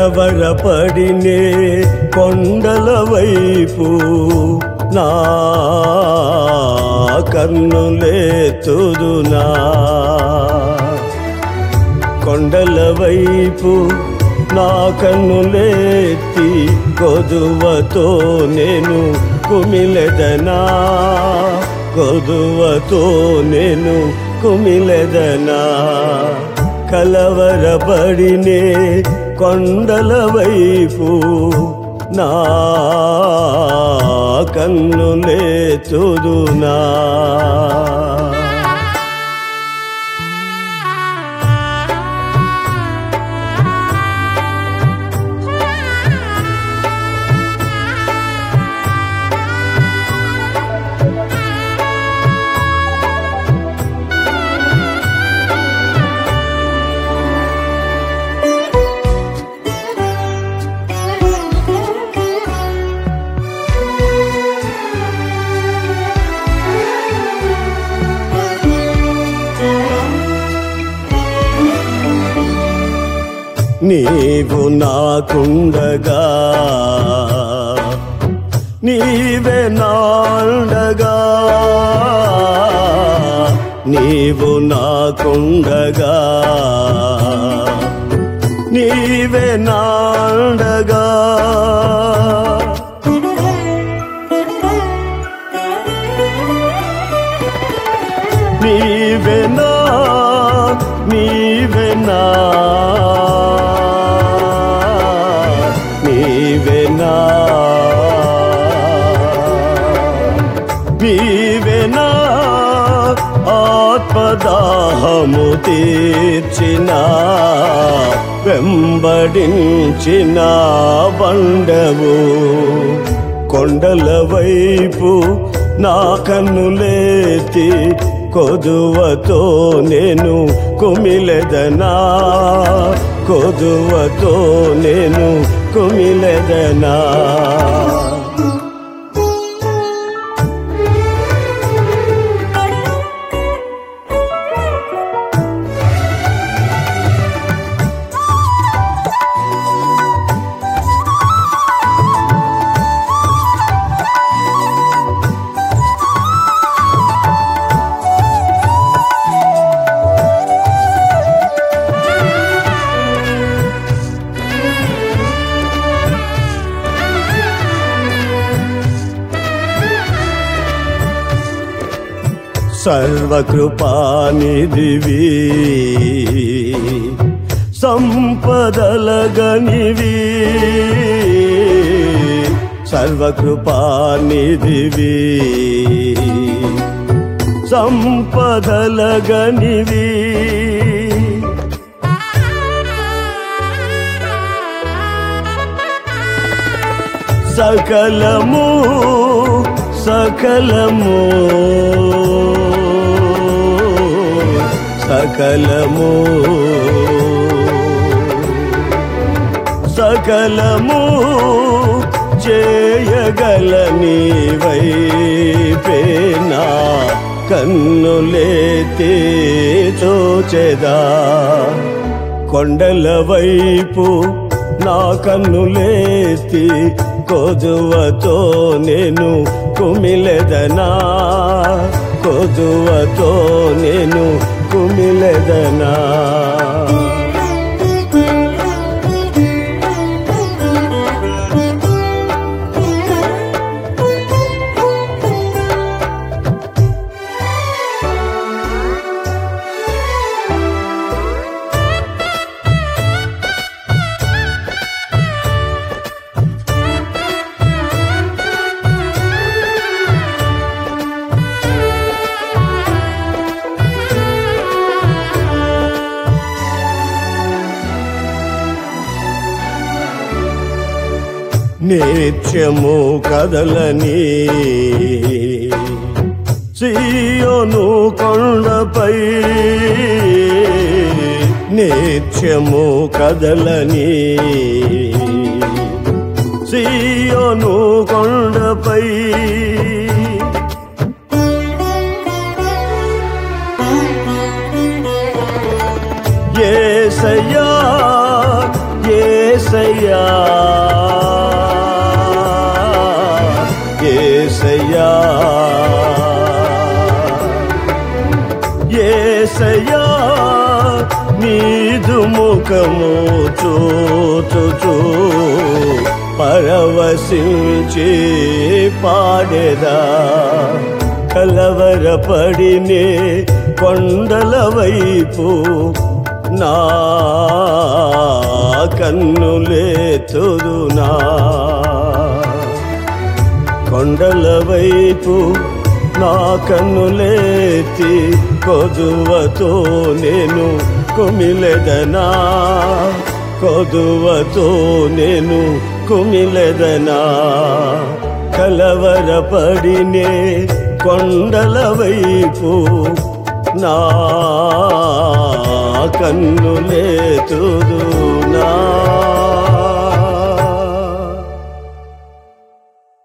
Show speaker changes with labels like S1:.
S1: కలవరపడినే కొండల వైపు నా కన్నులేతుదునా కొండల వైపు నా కన్నులేతి కొదువతో నేను కుమిలెదనా కొదువతో నేను కుమిలెదనా కలవరపడినే కొండల వైపు నా కన్నులేతుదునా నీవు నాకుండగా నీవే నాండగా నీవు నాకుండగా నీవే నాండగా నీవెనా నీవెనా నీవెనా నీవెనా ఆత్మదాహము తీర్చిన వెంబడించిన బండవు కొండల వైపు నా కన్నులేతి కొదువతో నేను కుమిలెదనా కొదువతో నేను కుమిలెదనా సర్వకృపానిధివి సంపదలగనివి సర్వకృపానిధివి సంపదలగనివి సకలము సకలము సకలము సకలము చేయగలని వైపేనా కన్నులేతే చోచెదా కొండల వైపు నా కన్నులేతి కొదువతో నేను కుమిలెదనా కొదువతో నేను కుమిలెదనా నిత్యము కదలని సియోను కొండపై నిత్యము కదలని సియోను కొండపై ఏసయ్యా ఏసయ్యా ముఖము చూచుచూ పరవశించి పాడేదా కలవరపడినే కొండల వైపు నా కన్నులేతుదునా కొండల వైపు నా కన్నులేతి కొదువతో నేను కుమిలెదనా కొదువతో నేను కుమిలెదనా కలవరపడినే కొండల వైపు నా కన్నులేతుదునా